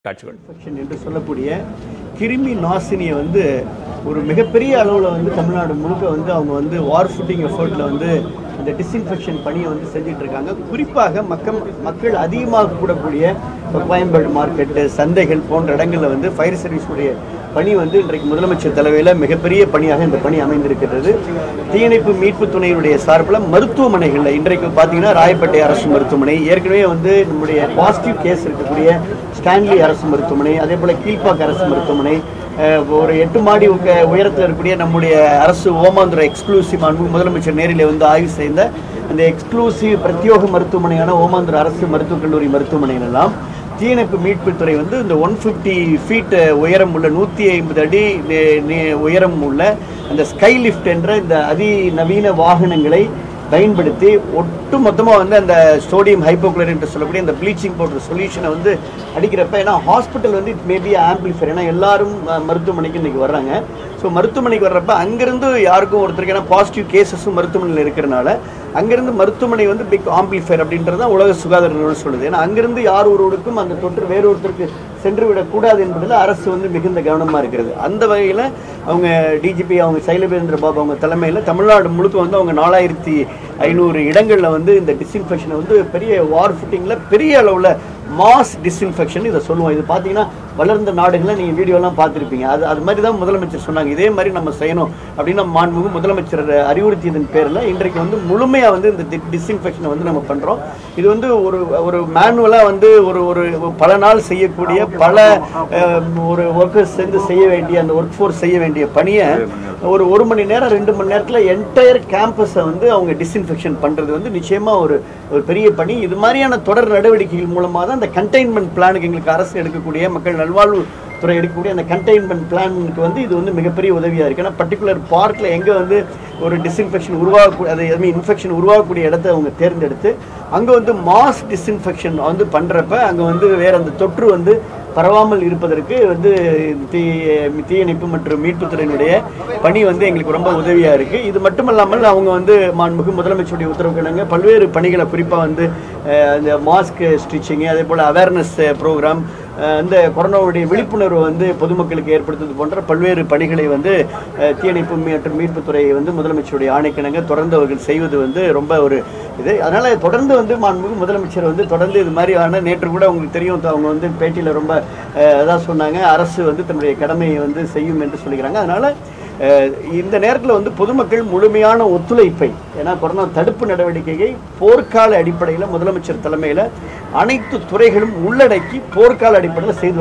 காட்சிகள் இன்ஃபெக்ஷன் என்று சொல்லக்கூடிய கிருமி நாசினியை வந்து ஒரு மிகப்பெரிய அளவில் வந்து தமிழ்நாடு முழுக்க வந்து அவங்க வந்து வார் ஃபுட்டிங் எஃபர்ட்டில் வந்து அந்த டிஸ்இன்ஃபெக்ஷன் பணியை வந்து செஞ்சுட்டு இருக்காங்க குறிப்பாக மக்கள் மக்கள் அதிகமாக கூடக்கூடிய இப்ப கோயம்பேடு மார்க்கெட்டு சந்தைகள் போன்ற இடங்களில் வந்து ஃபயர் சர்வீஸுடைய பணி வந்து இன்றைக்கு முதலமைச்சர் தலைமையில் மிகப்பெரிய பணியாக இந்த பணி அமைந்திருக்கிறது தீயணைப்பு மீட்பு துணையினுடைய சார்பில் மருத்துவமனைகளில் இன்றைக்கு பார்த்தீங்கன்னா ராயப்பேட்டை அரசு மருத்துவமனை ஏற்கனவே வந்து நம்முடைய பாசிட்டிவ் கேஸ் இருக்கக்கூடிய ஸ்டான்லி அரசு மருத்துவமனை அதே போல் கீழ்ப்பாக்க அரசு மருத்துவமனை அஹ், ஒரு எட்டு மாடி உக்க- உயரத்தில் இருக்கக்கூடிய நம்முடைய அரசு ஓமாந்துறை எக்ஸ்க்ளூசிவ் அன்பு முதலமைச்சர் நேரில் வந்து ஆய்வு செய்த அந்த எக்ஸ்க்ளூசிவ் பிரத்யோக மருத்துவமனையான ஓமாந்துறை அரசு மருத்துவக் கல்லூரி மருத்துவமனைகள் எல்லாம் தீயணைப்பு மீட்புத் துறை வந்து இந்த ஒன் ஃபிஃப்டி ஃபீட் உயரம் உள்ள நூற்றி ஐம்பது அடி நி- நி- உயரம் உள்ள அந்த ஸ்கை லிஃப்ட் என்ற இந்த அதிநவீன வாகனங்களை பயன்படுத்தி ஒட்டு மொத்தமாக வந்து அந்த சோடியம் ஹைப்போக்ளோரைட் என்று சொல்லக்கூடிய அந்த ப்ளீச்சிங் பவுடர் சொல்யூஷனை வந்து அடிக்கிறப்ப ஏன்னா ஹாஸ்பிட்டல் வந்து இட் மேபி ஆம்பிளிஃபைர் ஏன்னா எல்லாரும் அஹ், மருத்துவமனைக்கு இன்னைக்கு வர்றாங்க ஸோ மருத்துவமனைக்கு வர்றப்ப அங்கிருந்து யாருக்கும் ஒருத்தருக்கு ஏன்னா பாசிட்டிவ் கேசஸும் மருத்துவமனையில் இருக்கிறனால அங்கிருந்து மருத்துவமனை வந்து பிக் ஆம்பிளிஃபைர் அப்படின்றது தான் உலக சுகாதார நிறுவனம் சொல்லுது ஏன்னா அங்கிருந்து யார் ஒருவருக்கும் அந்த தொற்று வேறொருத்தருக்கு சென்று விடக்கூடாது என்பதில் அரசு வந்து மிகுந்த கவனமாக இருக்கிறது அந்த வகையில் அவங்க டிஜிபி அவங்க சைலபேந்திர பாபு அவங்க தலைமையில் தமிழ்நாடு முழுக்க வந்து அவங்க நாலாயிரத்தி ஐநூறு இடங்களில் வந்து இந்த டிஸ்இன்ஃபெக்ஷனை வந்து பெரிய வார் ஃபுட்டிங்கில் பெரிய அளவில் மாஸ் டிஸ்இன்ஃபெக்ஷன் இதை சொல்லுவோம் இது பார்த்தீங்கன்னா வளர்ந்த நாடுகளில் நீங்கள் வீடியோலாம் பார்த்துருப்பீங்க அது அது மாதிரி தான் முதலமைச்சர் சொன்னாங்க இதே மாதிரி நம்ம செய்யணும் அப்படின்னு நம்ம மாண்புமிகு முதலமைச்சர் அறிவுறுத்தியதன் பேரில் இன்றைக்கு வந்து முழுமையாக வந்து இந்த டிஸ்இன்ஃபெக்ஷனை வந்து நம்ம பண்ணுறோம் இது வந்து ஒரு ஒரு மேனுவலாக வந்து ஒரு ஒரு பல நாள் செய்யக்கூடிய பல அஹ், ஒரு ஒர்க்கர்ஸ் சேர்ந்து செய்ய வேண்டிய அந்த ஒர்க் ஃபோர்ஸ் செய்ய வேண்டிய பணியை ஒரு ஒரு மணி நேரம் ரெண்டு மணி நேரத்தில் என்டையர் கேம்பஸை வந்து அவங்க டிஸ்இன்ஃபெக்ஷன் பண்ணுறது வந்து நிச்சயமாக ஒரு ஒரு பெரிய பணி இது மாதிரியான தொடர் நடவடிக்கைகள் மூலமாக தான் இந்த கண்டெய்ன்மெண்ட் பிளானுக்கு எங்களுக்கு அரசு எடுக்கக்கூடிய மக்கள் நல்வாழ்வு துறை எடுக்கக்கூடிய அந்த கண்டெய்ன்மெண்ட் பிளானுக்கு வந்து இது வந்து மிகப்பெரிய உதவியாக இருக்குது ஏன்னா பர்டிகுலர் பார்க்கில் எங்கே வந்து ஒரு டிஸ்இன்ஃபெக்ஷன் உருவாகக்கூடிய அது எதுவுமே இன்ஃபெக்ஷன் உருவாகக்கூடிய இடத்த அவங்க தேர்ந்தெடுத்து அங்கே வந்து மாஸ் டிஸ்இன்ஃபெக்ஷன் வந்து பண்ணுறப்ப அங்கே வந்து வேற அந்த தொற்று வந்து பரவாமல் இருப்பதற்கு வந்து தீ தீயணைப்பு மற்றும் மீட்புத்துறையினுடைய பணி வந்து எங்களுக்கு ரொம்ப உதவியாக இருக்குது இது மட்டுமல்லாமல் அவங்க வந்து மாண்புமிகு முதலமைச்சருடைய உத்தரவு கிணங்க பல்வேறு பணிகளை குறிப்பாக வந்து அஹ், இந்த மாஸ்க் ஸ்டிச்சிங்கு அதே போல் அவேர்னஸ் ப்ரோக்ராம் இந்த கொரோனாவுடைய விழிப்புணர்வு வந்து பொதுமக்களுக்கு ஏற்படுத்துவது போன்ற பல்வேறு பணிகளை வந்து அஹ், தீயணைப்பு மற்றும் மீட்புத்துறை வந்து முதலமைச்சருடைய ஆணைக்கிணங்க தொடர்ந்து அவர்கள் செய்வது வந்து ரொம்ப ஒரு இது அதனால தொடர்ந்து வந்து மாண்புமிகு முதலமைச்சர் வந்து தொடர்ந்து இது மாதிரியான நேற்று கூட உங்களுக்கு தெரியும் அவங்க வந்து பேட்டியில் ரொம்ப அஹ், அதான் சொன்னாங்க அரசு வந்து தன்னுடைய கடமையை வந்து செய்யும் என்று சொல்லிக்கிறாங்க அதனால அஹ், இந்த நேரத்தில் வந்து பொதுமக்கள் முழுமையான ஒத்துழைப்பை ஏன்னா கொரோனா தடுப்பு நடவடிக்கையை போர்க்கால அடிப்படையில் முதலமைச்சர் தலைமையில் அனைத்து துறைகளும் உள்ளடக்கி போர்க்கால அடிப்படையில் செய்து